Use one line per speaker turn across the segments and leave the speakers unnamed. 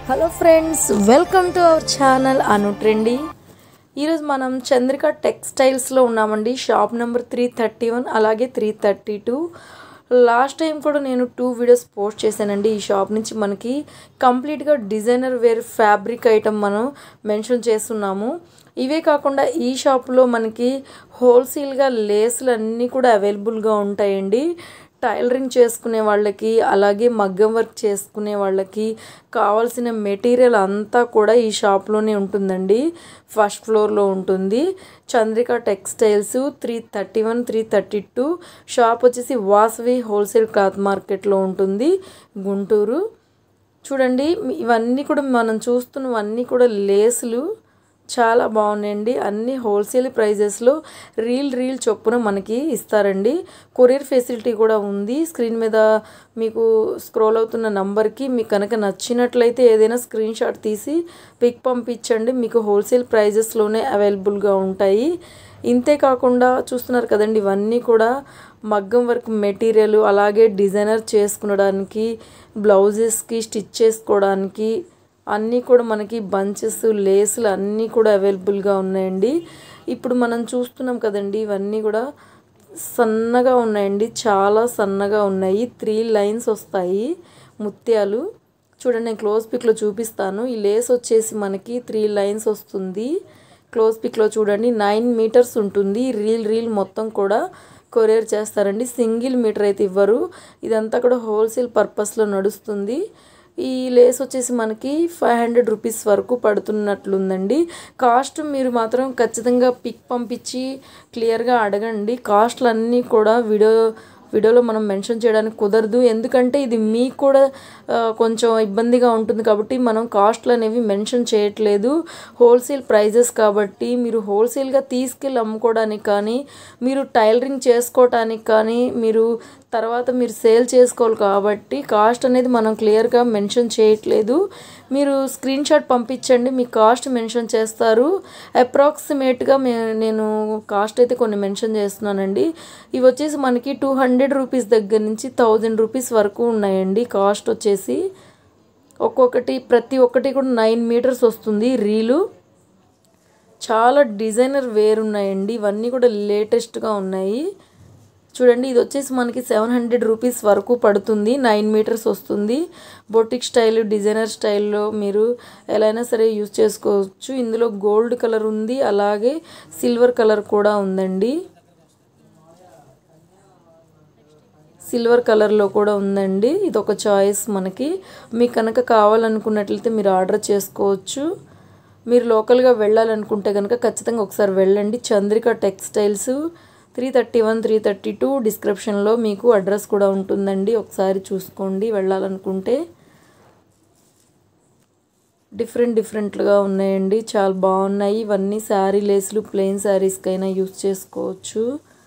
hello friends welcome to our channel Anu trendy ఈరోజు మనం చంద్రిక టెక్స్టైల్స్లో ఉన్నామండి shop number three thirty one అలాగే three thirty two last time కూడా నేను టూ వీడియోస్ పోస్ట్ చేశానండి ఈ షాప్ నుంచి మనకి కంప్లీట్గా డిజైనర్ వేర్ ఫ్యాబ్రిక్ ఐటమ్ మనం మెన్షన్ చేస్తున్నాము ఇవే కాకుండా ఈ షాప్లో మనకి హోల్సేల్గా లేసులు అన్నీ కూడా అవైలబుల్గా ఉంటాయండి టైలరింగ్ చేసుకునే వాళ్ళకి అలాగే మగ్గం వర్క్ చేసుకునే వాళ్ళకి కావాల్సిన మెటీరియల్ అంతా కూడా ఈ షాప్లోనే ఉంటుందండి ఫస్ట్ ఫ్లోర్లో ఉంటుంది Chandrika textiles three thirty one three thirty two shop వచ్చేసి వాసవి హోల్సేల్ క్లాత్ మార్కెట్లో ఉంటుంది గుంటూరు చూడండి ఇవన్నీ కూడా మనం చూస్తున్నవన్నీ కూడా లేసులు చాలా బాగున్నాయండి అన్ని హోల్సేల్ ప్రైజెస్లో రీల్ రీల్ చొప్పున మనకి ఇస్తారండి కొరియర్ ఫెసిలిటీ కూడా ఉంది స్క్రీన్ మీద మీకు స్క్రోల్ అవుతున్న నంబర్కి మీకు కనుక నచ్చినట్లయితే ఏదైనా స్క్రీన్ షాట్ తీసి పిక్ పంపించండి మీకు హోల్సేల్ ప్రైజెస్లోనే అవైలబుల్గా ఉంటాయి ఇంతే కాకుండా చూస్తున్నారు కదండి ఇవన్నీ కూడా మగ్గం వర్క్ మెటీరియల్ అలాగే డిజైనర్ చేసుకునడానికి బ్లౌజెస్కి స్టిచ్ చేసుకోవడానికి అన్నీ కూడా మనకి బంచెస్ లేసులు అన్నీ కూడా అవైలబుల్గా ఉన్నాయండి ఇప్పుడు మనం చూస్తున్నాం కదండి ఇవన్నీ కూడా సన్నగా ఉన్నాయండి చాలా సన్నగా ఉన్నాయి త్రీ లైన్స్ వస్తాయి ముత్యాలు చూడండి నేను క్లోజ్ పిక్లో చూపిస్తాను ఈ లేస్ వచ్చేసి మనకి త్రీ లైన్స్ వస్తుంది క్లోజ్ పిక్లో చూడండి నైన్ మీటర్స్ ఉంటుంది రీల్ రీల్ మొత్తం కూడా కొరియర్ చేస్తారండి సింగిల్ మీటర్ అయితే ఇవ్వరు ఇదంతా కూడా హోల్సేల్ పర్పస్లో నడుస్తుంది ఈ లేస్ వచ్చేసి మనకి ఫైవ్ హండ్రెడ్ రూపీస్ వరకు పడుతున్నట్లుందండి కాస్ట్ మీరు మాత్రం ఖచ్చితంగా పిక్ పంపించి క్లియర్గా అడగండి కాస్ట్లు అన్నీ కూడా వీడియో వీడియోలో మనం మెన్షన్ చేయడానికి కుదరదు ఎందుకంటే ఇది మీకు కూడా కొంచెం ఇబ్బందిగా ఉంటుంది కాబట్టి మనం కాస్ట్లు అనేవి మెన్షన్ చేయట్లేదు హోల్సేల్ ప్రైజెస్ కాబట్టి మీరు హోల్సేల్గా తీసుకెళ్ళి అమ్ముకోవడానికి కానీ మీరు టైలరింగ్ చేసుకోవటానికి కానీ మీరు తర్వాత మీరు సేల్ చేసుకోవాలి కాబట్టి కాస్ట్ అనేది మనం క్లియర్గా మెన్షన్ చేయట్లేదు మీరు స్క్రీన్ షాట్ పంపించండి మీ కాస్ట్ మెన్షన్ చేస్తారు అప్రాక్సిమేట్గా మే నేను కాస్ట్ అయితే కొన్ని మెన్షన్ చేస్తున్నానండి ఇవి వచ్చేసి మనకి టూ హండ్రెడ్ రూపీస్ దగ్గర నుంచి థౌజండ్ రూపీస్ వరకు ఉన్నాయండి కాస్ట్ వచ్చేసి ఒక్కొక్కటి ప్రతి ఒక్కటి కూడా నైన్ మీటర్స్ వస్తుంది రీలు చాలా డిజైనర్ వేర్ ఉన్నాయండి ఇవన్నీ కూడా లేటెస్ట్గా ఉన్నాయి చూడండి ఇది వచ్చేసి మనకి సెవెన్ హండ్రెడ్ రూపీస్ వరకు పడుతుంది నైన్ మీటర్స్ వస్తుంది బొటిక్ స్టైల్ డిజైనర్ స్టైల్లో మీరు ఎలా అయినా సరే యూజ్ చేసుకోవచ్చు ఇందులో గోల్డ్ కలర్ ఉంది అలాగే సిల్వర్ కలర్ కూడా ఉందండి సిల్వర్ కలర్లో కూడా ఉందండి ఇది ఒక చాయిస్ మనకి మీకు కనుక కావాలనుకున్నట్లయితే మీరు ఆర్డర్ చేసుకోవచ్చు మీరు లోకల్గా వెళ్ళాలనుకుంటే కనుక ఖచ్చితంగా ఒకసారి వెళ్ళండి Chandrika textiles three thirty one three thirty two డిస్క్రిప్షన్లో మీకు అడ్రస్ కూడా ఉంటుందండి ఒకసారి చూసుకోండి వెళ్ళాలనుకుంటే డిఫరెంట్ డిఫరెంట్గా ఉన్నాయండి చాలా బాగున్నాయి ఇవన్నీ శారీ లేస్లు ప్లెయిన్ శారీస్కైనా యూస్ చేసుకోవచ్చు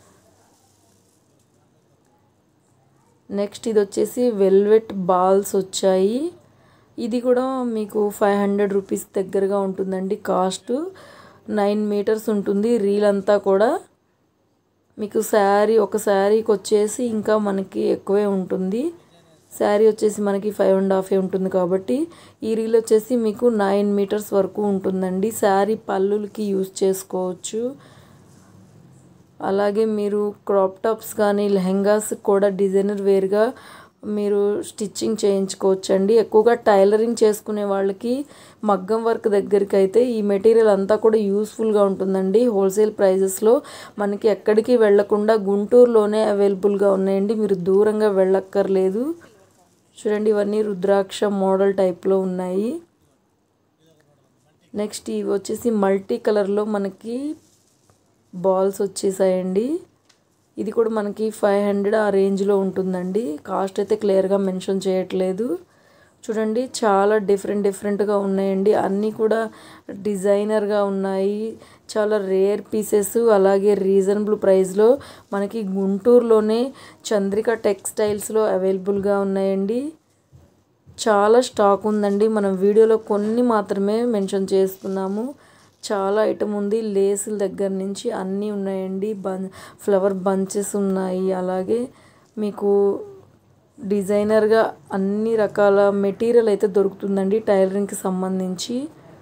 నెక్స్ట్ ఇది వచ్చేసి వెల్వెట్ బాల్స్ వచ్చాయి ఇది కూడా మీకు ఫైవ్ హండ్రెడ్ రూపీస్ దగ్గరగా ఉంటుందండి కాస్ట్ నైన్ మీటర్స్ ఉంటుంది రీల్ అంతా కూడా మీకు శారీ ఒక శారీకి వచ్చేసి ఇంకా మనకి ఎక్కువే ఉంటుంది శారీ వచ్చేసి మనకి ఫైవ్ అండ్ హాఫే ఉంటుంది కాబట్టి ఈ రీల్ వచ్చేసి మీకు నైన్ మీటర్స్ వరకు ఉంటుందండి శారీ పళ్ళులకి యూజ్ చేసుకోవచ్చు అలాగే మీరు క్రాప్ టాప్స్ కానీ లెహంగాస్ కూడా డిజైనర్ వేర్గా మీరు స్టిచ్చింగ్ చేయించుకోవచ్చు అండి ఎక్కువగా టైలరింగ్ చేసుకునే వాళ్ళకి మగ్గం వర్క్ దగ్గరికి అయితే ఈ మెటీరియల్ అంతా కూడా యూస్ఫుల్గా ఉంటుందండి హోల్సేల్ ప్రైజెస్లో మనకి ఎక్కడికి వెళ్లకుండా గుంటూరులోనే అవైలబుల్గా ఉన్నాయండి మీరు దూరంగా వెళ్ళక్కర్లేదు చూడండి ఇవన్నీ రుద్రాక్ష మోడల్ టైప్లో ఉన్నాయి నెక్స్ట్ ఇవి వచ్చేసి మల్టీ కలర్లో మనకి బాల్స్ వచ్చేసాయండి ఇది కూడా మనకి ఫైవ్ హండ్రెడ్ ఆ రేంజ్లో ఉంటుందండి కాస్ట్ అయితే క్లియర్గా మెన్షన్ చేయట్లేదు చూడండి చాలా డిఫరెంట్ డిఫరెంట్గా ఉన్నాయండి అన్నీ కూడా డిజైనర్గా ఉన్నాయి చాలా రేర్ పీసెస్ అలాగే రీజనబుల్ ప్రైస్లో మనకి గుంటూరులోనే చంద్రిక టెక్స్టైల్స్లో అవైలబుల్గా ఉన్నాయండి చాలా స్టాక్ ఉందండి మనం వీడియోలో కొన్ని మాత్రమే మెన్షన్ చేసుకున్నాము చాలా ఐటమ్ ఉంది లేసుల దగ్గర నుంచి అన్నీ ఉన్నాయండి బన్ ఫ్లవర్ బంచెస్ ఉన్నాయి అలాగే మీకు డిజైనర్గా అన్ని రకాల మెటీరియల్ అయితే దొరుకుతుందండి టైలరింగ్కి సంబంధించి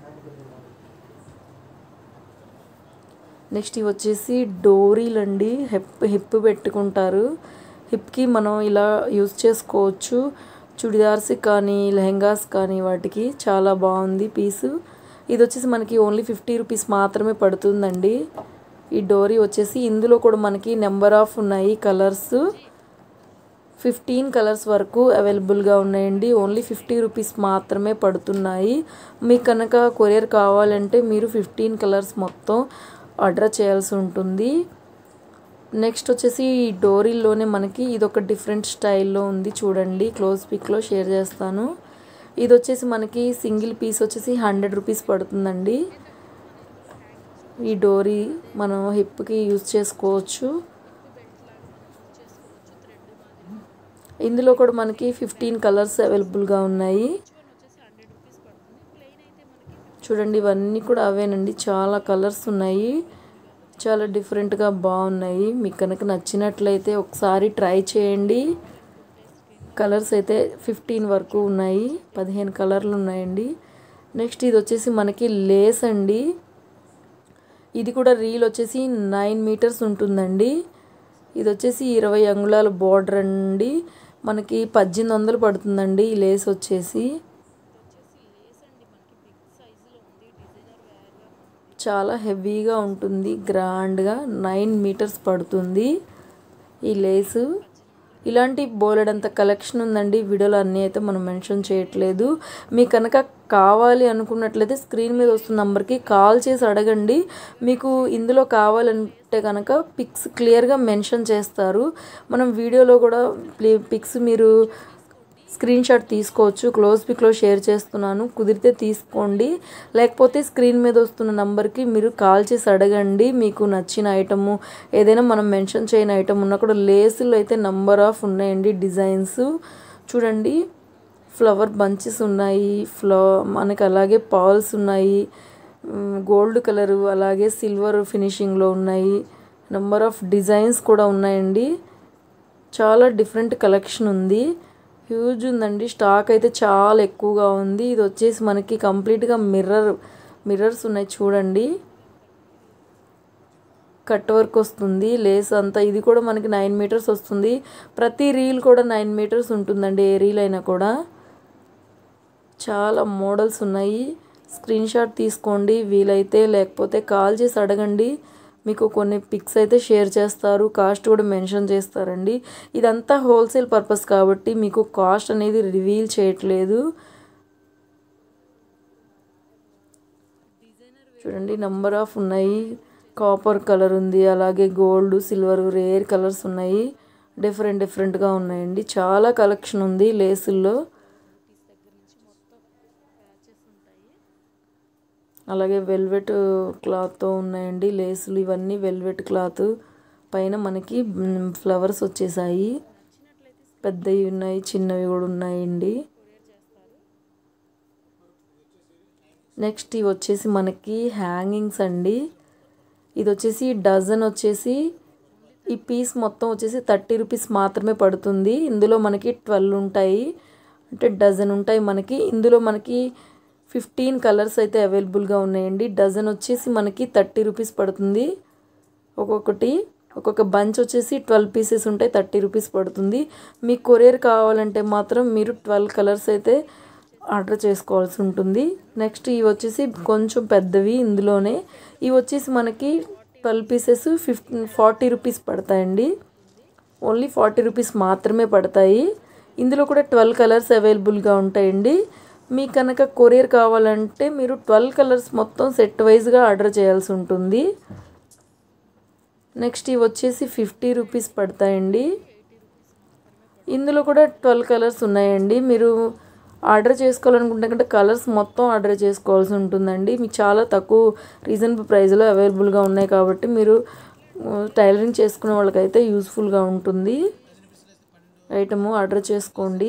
నెక్స్ట్ ఇవి వచ్చేసి డోరీలు అండి హిప్ హిప్ పెట్టుకుంటారు హిప్కి మనం ఇలా యూస్ చేసుకోవచ్చు చుడిదార్స్ కానీ లెహంగాస్ కానీ వాటికి చాలా బాగుంది పీసు ఇది వచ్చేసి మనకి ఓన్లీ ఫిఫ్టీ రూపీస్ మాత్రమే పడుతుందండి ఈ డోరీ వచ్చేసి ఇందులో కూడా మనకి నెంబర్ ఆఫ్ ఉన్నాయి కలర్స్ ఫిఫ్టీన్ కలర్స్ వరకు అవైలబుల్గా ఉన్నాయండి ఓన్లీ ఫిఫ్టీ రూపీస్ మాత్రమే పడుతున్నాయి మీకు కనుక కొరియర్ కావాలంటే మీరు ఫిఫ్టీన్ కలర్స్ మొత్తం ఆర్డర్ చేయాల్సి ఉంటుంది నెక్స్ట్ వచ్చేసి ఈ డోరీల్లోనే మనకి ఇది ఒక డిఫరెంట్ స్టైల్లో ఉంది చూడండి క్లోజ్ పిక్లో షేర్ చేస్తాను ఇది వచ్చేసి మనకి సింగిల్ పీస్ వచ్చేసి హండ్రెడ్ రూపీస్ పడుతుందండి ఈ డోరీ మనం హిప్కి యూజ్ చేసుకోవచ్చు ఇందులో కూడా మనకి ఫిఫ్టీన్ కలర్స్ అవైలబుల్గా ఉన్నాయి చూడండి ఇవన్నీ కూడా అవేనండి చాలా కలర్స్ ఉన్నాయి చాలా డిఫరెంట్గా బాగున్నాయి మీకు కనుక నచ్చినట్లయితే ఒకసారి ట్రై చేయండి కలర్స్ అయితే ఫిఫ్టీన్ వరకు ఉన్నాయి పదిహేను కలర్లు ఉన్నాయండి నెక్స్ట్ ఇది వచ్చేసి మనకి లేస్ అండి ఇది కూడా రీల్ వచ్చేసి నైన్ మీటర్స్ ఉంటుందండి ఇది వచ్చేసి ఇరవై అంగుళాల బార్డర్ అండి మనకి పద్దెనిమిది వందలు పడుతుందండి ఈ లేస్ వచ్చేసి చాలా హెవీగా ఉంటుంది గ్రాండ్గా నైన్ మీటర్స్ పడుతుంది ఈ లేసు ఇలాంటి బోలెడంత కలెక్షన్ ఉందండి వీడియోలో అన్నీ అయితే మనం మెన్షన్ చేయట్లేదు మీకు కనుక కావాలి అనుకున్నట్లయితే స్క్రీన్ మీద వస్తున్న నెంబర్కి కాల్ చేసి అడగండి మీకు ఇందులో కావాలంటే కనుక పిక్స్ క్లియర్గా మెన్షన్ చేస్తారు మనం వీడియోలో కూడా పిక్స్ మీరు స్క్రీన్ షాట్ తీసుకోవచ్చు క్లోజ్ పిక్లో షేర్ చేస్తున్నాను కుదిరితే తీసుకోండి లేకపోతే స్క్రీన్ మీద వస్తున్న నంబర్కి మీరు కాల్ చేసి అడగండి మీకు నచ్చిన ఐటము ఏదైనా మనం మెన్షన్ చేయని ఐటమ్ ఉన్నా కూడా లేసులు అయితే నంబర్ ఆఫ్ ఉన్నాయండి డిజైన్స్ చూడండి ఫ్లవర్ బంచెస్ ఉన్నాయి ఫ్లో మనకి అలాగే పాల్స్ ఉన్నాయి గోల్డ్ కలరు అలాగే సిల్వర్ ఫినిషింగ్లో ఉన్నాయి నెంబర్ ఆఫ్ డిజైన్స్ కూడా ఉన్నాయండి చాలా డిఫరెంట్ కలెక్షన్ ఉంది హ్యూజ్ ఉందండి స్టాక్ అయితే చాలా ఎక్కువగా ఉంది ఇది వచ్చేసి మనకి కంప్లీట్గా మిర్రర్ మిర్రర్స్ ఉన్నాయి చూడండి కట్ వర్క్ వస్తుంది లేస్ అంతా ఇది కూడా మనకి నైన్ మీటర్స్ వస్తుంది ప్రతి రీల్ కూడా నైన్ మీటర్స్ ఉంటుందండి ఏ రీల్ అయినా కూడా చాలా మోడల్స్ ఉన్నాయి స్క్రీన్ షాట్ తీసుకోండి వీలైతే లేకపోతే కాల్ చేసి అడగండి మీకు కొన్ని పిక్స్ అయితే షేర్ చేస్తారు కాస్ట్ కూడా మెన్షన్ చేస్తారండి ఇదంతా హోల్సేల్ పర్పస్ కాబట్టి మీకు కాస్ట్ అనేది రివీల్ చేయట్లేదు చూడండి నంబర్ ఆఫ్ ఉన్నాయి కాపర్ కలర్ ఉంది అలాగే గోల్డ్ సిల్వర్ రేర్ కలర్స్ ఉన్నాయి డిఫరెంట్ డిఫరెంట్గా ఉన్నాయండి చాలా కలెక్షన్ ఉంది లేసుల్లో అలాగే వెల్వెట్ క్లాత్తో ఉన్నాయండి లేసులు ఇవన్నీ వెల్వెట్ క్లాత్ పైన మనకి ఫ్లవర్స్ వచ్చేసాయి పెద్దవి ఉన్నాయి చిన్నవి కూడా ఉన్నాయండి నెక్స్ట్ ఇవి వచ్చేసి మనకి హ్యాంగింగ్స్ అండి ఇది వచ్చేసి డజన్ వచ్చేసి ఈ పీస్ మొత్తం వచ్చేసి థర్టీ రూపీస్ మాత్రమే పడుతుంది ఇందులో మనకి ట్వెల్వ్ ఉంటాయి అంటే డజన్ ఉంటాయి మనకి ఇందులో మనకి ఫిఫ్టీన్ కలర్స్ అయితే అవైలబుల్గా ఉన్నాయండి డజన్ వచ్చేసి మనకి థర్టీ రూపీస్ పడుతుంది ఒక్కొక్కటి ఒక్కొక్క బంచ్ వచ్చేసి ట్వెల్వ్ పీసెస్ ఉంటాయి థర్టీ రూపీస్ పడుతుంది మీకు కొరియర్ కావాలంటే మాత్రం మీరు ట్వెల్వ్ కలర్స్ అయితే ఆర్డర్ చేసుకోవాల్సి ఉంటుంది నెక్స్ట్ ఇవి వచ్చేసి కొంచెం పెద్దవి ఇందులోనే ఇవి వచ్చేసి మనకి twelve pieces fifteen forty rupees పడతాయండి ఓన్లీ ఫార్టీ రూపీస్ మాత్రమే పడతాయి ఇందులో కూడా ట్వెల్వ్ కలర్స్ అవైలబుల్గా ఉంటాయండి మీకు కనుక కొరియర్ కావాలంటే మీరు ట్వెల్వ్ కలర్స్ మొత్తం సెట్ వైజ్గా ఆర్డర్ చేయాల్సి ఉంటుంది నెక్స్ట్ ఇవి వచ్చేసి ఫిఫ్టీ రూపీస్ పడతాయండి ఇందులో కూడా ట్వెల్వ్ కలర్స్ ఉన్నాయండి మీరు ఆర్డర్ చేసుకోవాలనుకుంటే కంటే కలర్స్ మొత్తం ఆర్డర్ చేసుకోవాల్సి ఉంటుందండి మీకు చాలా తక్కువ రీజనబుల్ ప్రైస్లో అవైలబుల్గా ఉన్నాయి కాబట్టి మీరు టైలరింగ్ చేసుకునే వాళ్ళకైతే యూస్ఫుల్గా ఉంటుంది ఐటము ఆర్డర్ చేసుకోండి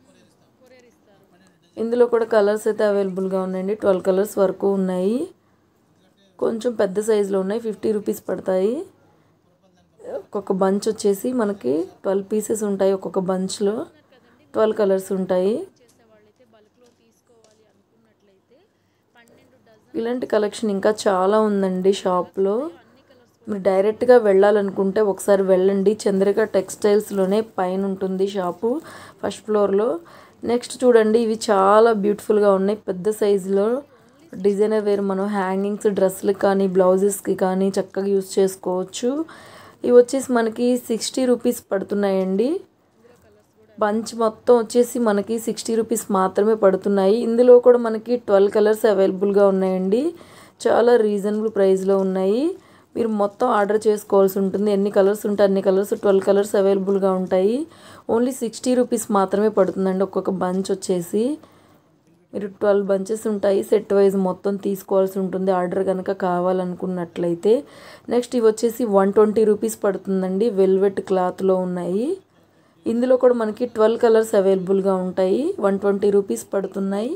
ఇందులో కూడా కలర్స్ అయితే అవైలబుల్గా ఉన్నాయండి ట్వెల్వ్ కలర్స్ వరకు ఉన్నాయి కొంచెం పెద్ద సైజులో ఉన్నాయి ఫిఫ్టీ రూపీస్ పడతాయి ఒక్కొక్క బంచ్ వచ్చేసి మనకి ట్వెల్వ్ పీసెస్ ఉంటాయి ఒక్కొక్క బంచ్లో ట్వెల్వ్ కలర్స్ ఉంటాయి
చేసేవాళ్ళైతే బల్క్లో తీసుకోవాలి అనుకున్నట్లయితే పన్నెండు డజన్
ఇలాంటి కలెక్షన్ ఇంకా చాలా ఉందండి షాప్లో మీరు డైరెక్ట్గా వెళ్ళాలనుకుంటే ఒకసారి వెళ్ళండి చంద్రిక టెక్స్టైల్స్లోనే పైన ఉంటుంది షాపు ఫస్ట్ ఫ్లోర్లో నెక్స్ట్ చూడండి ఇవి చాలా బ్యూటిఫుల్గా ఉన్నాయి పెద్ద సైజులో డిజైనర్ వేర్ మనం హ్యాంగింగ్స్ డ్రెస్లకు కానీ బ్లౌజెస్కి కానీ చక్కగా యూస్ చేసుకోవచ్చు ఇవి వచ్చేసి మనకి సిక్స్టీ రూపీస్ పడుతున్నాయండి బంచ్ మొత్తం వచ్చేసి మనకి సిక్స్టీ రూపీస్ మాత్రమే పడుతున్నాయి ఇందులో కూడా మనకి ట్వెల్వ్ కలర్స్ అవైలబుల్గా ఉన్నాయండి చాలా రీజనబుల్ ప్రైస్లో ఉన్నాయి మీరు మొత్తం ఆర్డర్ చేసుకోవాల్సి ఉంటుంది ఎన్ని కలర్స్ ఉంటే అన్ని కలర్స్ ట్వెల్వ్ కలర్స్ అవైలబుల్గా ఉంటాయి ఓన్లీ సిక్స్టీ రూపీస్ మాత్రమే పడుతుందండి ఒక్కొక్క బంచ్ వచ్చేసి మీరు ట్వెల్వ్ బంచెస్ ఉంటాయి సెట్ వైజ్ మొత్తం తీసుకోవాల్సి ఉంటుంది ఆర్డర్ కనుక కావాలనుకున్నట్లయితే నెక్స్ట్ ఇవి వచ్చేసి వన్ ట్వంటీ రూపీస్ పడుతుందండి వెల్వెట్ క్లాత్లో ఉన్నాయి ఇందులో కూడా మనకి ట్వెల్వ్ కలర్స్ అవైలబుల్గా ఉంటాయి వన్ ట్వంటీ రూపీస్ పడుతున్నాయి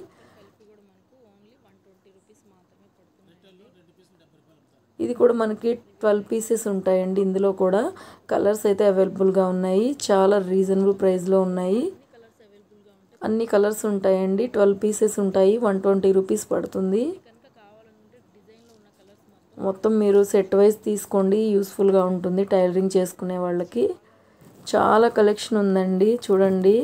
ఇది కూడా మనకి ట్వెల్వ్ పీసెస్ ఉంటాయండి ఇందులో కూడా కలర్స్ అయితే అవైలబుల్గా ఉన్నాయి చాలా రీజనబుల్ ప్రైస్లో ఉన్నాయి అన్ని కలర్స్ ఉంటాయండి ట్వెల్వ్ పీసెస్ ఉంటాయి వన్ ట్వంటీ రూపీస్ పడుతుంది మొత్తం మీరు సెట్ వైజ్ తీసుకోండి యూస్ఫుల్గా ఉంటుంది టైలరింగ్ చేసుకునే వాళ్ళకి చాలా కలెక్షన్ ఉందండి చూడండి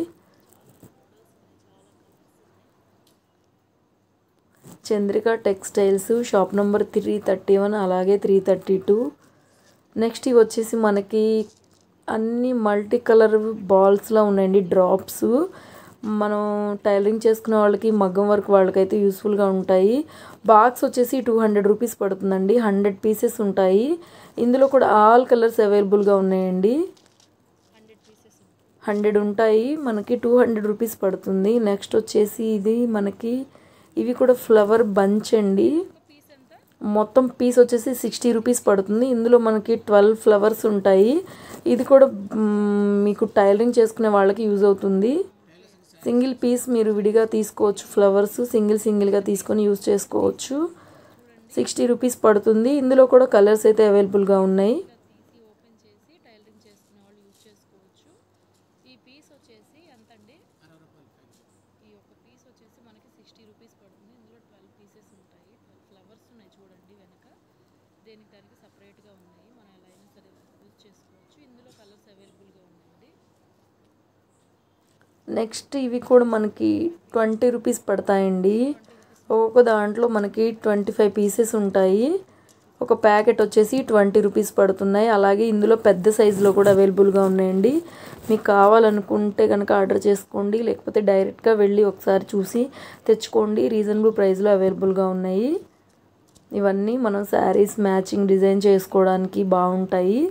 Chandrika textiles shop number three thirty one అలాగే త్రీ థర్టీ టూ నెక్స్ట్ ఇవి వచ్చేసి మనకి అన్ని మల్టీ కలర్ బాల్స్లో ఉన్నాయండి డ్రాప్స్ మనం టైలరింగ్ చేసుకునే వాళ్ళకి మగ్గం వర్క్ వాళ్ళకైతే యూస్ఫుల్గా ఉంటాయి బాక్స్ వచ్చేసి టూ హండ్రెడ్ రూపీస్ పడుతుందండి హండ్రెడ్ పీసెస్ ఉంటాయి ఇందులో కూడా ఆల్ కలర్స్ అవైలబుల్గా ఉన్నాయండి హండ్రెడ్ ఉంటాయి మనకి టూ హండ్రెడ్ రూపీస్ పడుతుంది నెక్స్ట్ వచ్చేసి ఇది మనకి ఇవి కూడా ఫ్లవర్ బంచ్ అండి మొత్తం పీస్ వచ్చేసి సిక్స్టీ రూపీస్ పడుతుంది ఇందులో మనకి ట్వెల్వ్ ఫ్లవర్స్ ఉంటాయి ఇది కూడా మ్, మీకు టైలరింగ్ చేసుకునే వాళ్ళకి యూజ్ అవుతుంది సింగిల్ పీస్ మీరు విడిగా తీసుకోవచ్చు ఫ్లవర్స్ సింగిల్ సింగిల్గా తీసుకొని యూజ్ చేసుకోవచ్చు సిక్స్టీ రూపీస్ పడుతుంది ఇందులో కూడా కలర్స్ అయితే అవైలబుల్గా ఉన్నాయి
తీసి ఓపెన్ చేసి టైలరింగ్ చేసుకునే వాళ్ళు యూజ్ చేసుకోవచ్చు ఈ పీస్ వచ్చేసి ఎంత అండి ఈ ఒక పీస్ వచ్చేసి మనకి సిక్స్టీ రూపీస్ పడుతుంది ఇందులో ట్వెల్వ్ పీసెస్ ఉంటాయి ట్వెల్వ్ ఫ్లవర్స్ ఉన్నాయి చూడండి వెనక దేనికి దానికి సపరేట్గా ఉన్నాయి మనం ఎలా అయినా సరే యూజ్ చేసుకోవచ్చు ఇందులో కలర్స్ అవైలబుల్గా ఉన్నాయండి
నెక్స్ట్ ఇవి కూడా మనకి ట్వంటీ రూపీస్ పడతాయండి ఒక్కొక్క దాంట్లో మనకి ట్వంటీ ఫైవ్ పీసెస్ ఉంటాయి ఒక ప్యాకెట్ వచ్చేసి ట్వంటీ రూపీస్ పడుతున్నాయి అలాగే ఇందులో పెద్ద సైజులో కూడా అవైలబుల్గా ఉన్నాయండి మీకు కావాలనుకుంటే కనుక ఆర్డర్ చేసుకోండి లేకపోతే డైరెక్ట్గా వెళ్ళి ఒకసారి చూసి తెచ్చుకోండి రీజనబుల్ ప్రైస్లో అవైలబుల్గా ఉన్నాయి ఇవన్నీ మనం శారీస్ మ్యాచింగ్ డిజైన్ చేసుకోవడానికి బాగుంటాయి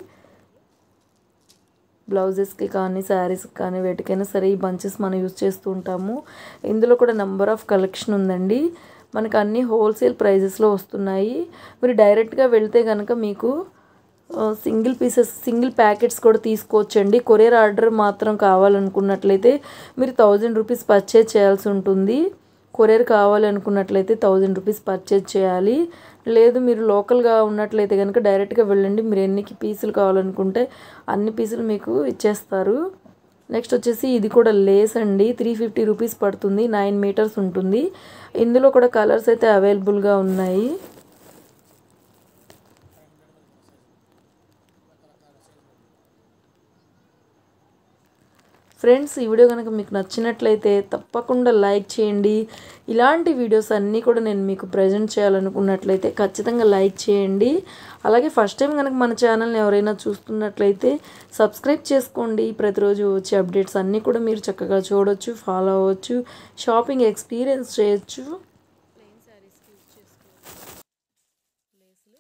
బ్లౌజెస్కి కానీ శారీస్కి కానీ వేటికైనా సరే ఈ బంచెస్ మనం యూజ్ చేస్తూ ఉంటాము ఇందులో కూడా నెంబర్ ఆఫ్ కలెక్షన్ ఉందండి మనకు అన్ని హోల్సేల్ ప్రైజెస్లో వస్తున్నాయి మీరు డైరెక్ట్గా వెళ్తే కనుక మీకు సింగిల్ పీసెస్ సింగిల్ ప్యాకెట్స్ కూడా తీసుకోవచ్చండి కొరియర్ ఆర్డర్ మాత్రం కావాలనుకున్నట్లయితే మీరు థౌజండ్ రూపీస్ పర్చేజ్ చేయాల్సి ఉంటుంది కొరియర్ కావాలనుకున్నట్లయితే థౌజండ్ రూపీస్ పర్చేజ్ చేయాలి లేదు మీరు లోకల్గా ఉన్నట్లయితే కనుక డైరెక్ట్గా వెళ్ళండి మీరు ఎన్ని పీసులు కావాలనుకుంటే అన్ని పీసులు మీకు ఇచ్చేస్తారు నెక్స్ట్ వచ్చేసి ఇది కూడా లేస్ అండి త్రీ ఫిఫ్టీ రూపీస్ పడుతుంది నైన్ మీటర్స్ ఉంటుంది ఇందులో కూడా కలర్స్ అయితే అవైలబుల్గా ఉన్నాయి ఫ్రెండ్స్ ఈ వీడియో కనుక మీకు నచ్చినట్లయితే తప్పకుండా లైక్ చేయండి ఇలాంటి వీడియోస్ అన్నీ కూడా నేను మీకు ప్రజెంట్ చేయాలనుకున్నట్లయితే ఖచ్చితంగా లైక్ చేయండి అలాగే ఫస్ట్ టైం కనుక మన ఛానల్ని ఎవరైనా చూస్తున్నట్లయితే సబ్స్క్రైబ్ చేసుకోండి ప్రతిరోజు వచ్చే అప్డేట్స్ అన్నీ కూడా మీరు చక్కగా చూడొచ్చు ఫాలో అవ్వచ్చు షాపింగ్ ఎక్స్పీరియన్స్ చేయొచ్చు
ప్లెయిన్ శారీస్కి యూజ్ చేసుకోవచ్చు లేస్లు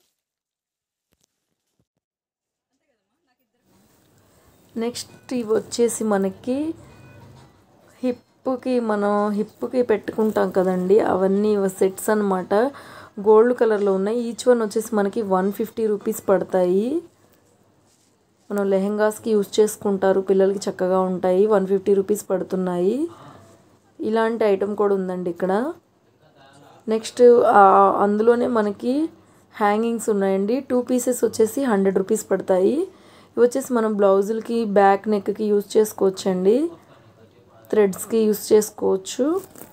నెక్స్ట్ ఇవి వచ్చేసి మనకి హిప్కి మనం హిప్కి పెట్టుకుంటాం కదండి అవన్నీ సెట్స్ అనమాట గోల్డ్ కలర్లో ఉన్నాయి ఈచ్ వన్ వచ్చేసి మనకి వన్ ఫిఫ్టీ రూపీస్ పడతాయి మనం లెహెంగాస్కి యూజ్ చేసుకుంటారు పిల్లలకి చక్కగా ఉంటాయి వన్ ఫిఫ్టీ రూపీస్ పడుతున్నాయి ఇలాంటి ఐటెం కూడా ఉందండి ఇక్కడ నెక్స్ట్ అందులోనే మనకి హ్యాంగింగ్స్ ఉన్నాయండి టూ పీసెస్ వచ్చేసి హండ్రెడ్ రూపీస్ పడతాయి ఇవి వచ్చేసి మనం బ్లౌజులకి బ్యాక్ నెక్కి యూజ్ చేసుకోవచ్చండి థ్రెడ్స్కి యూస్ చేసుకోవచ్చు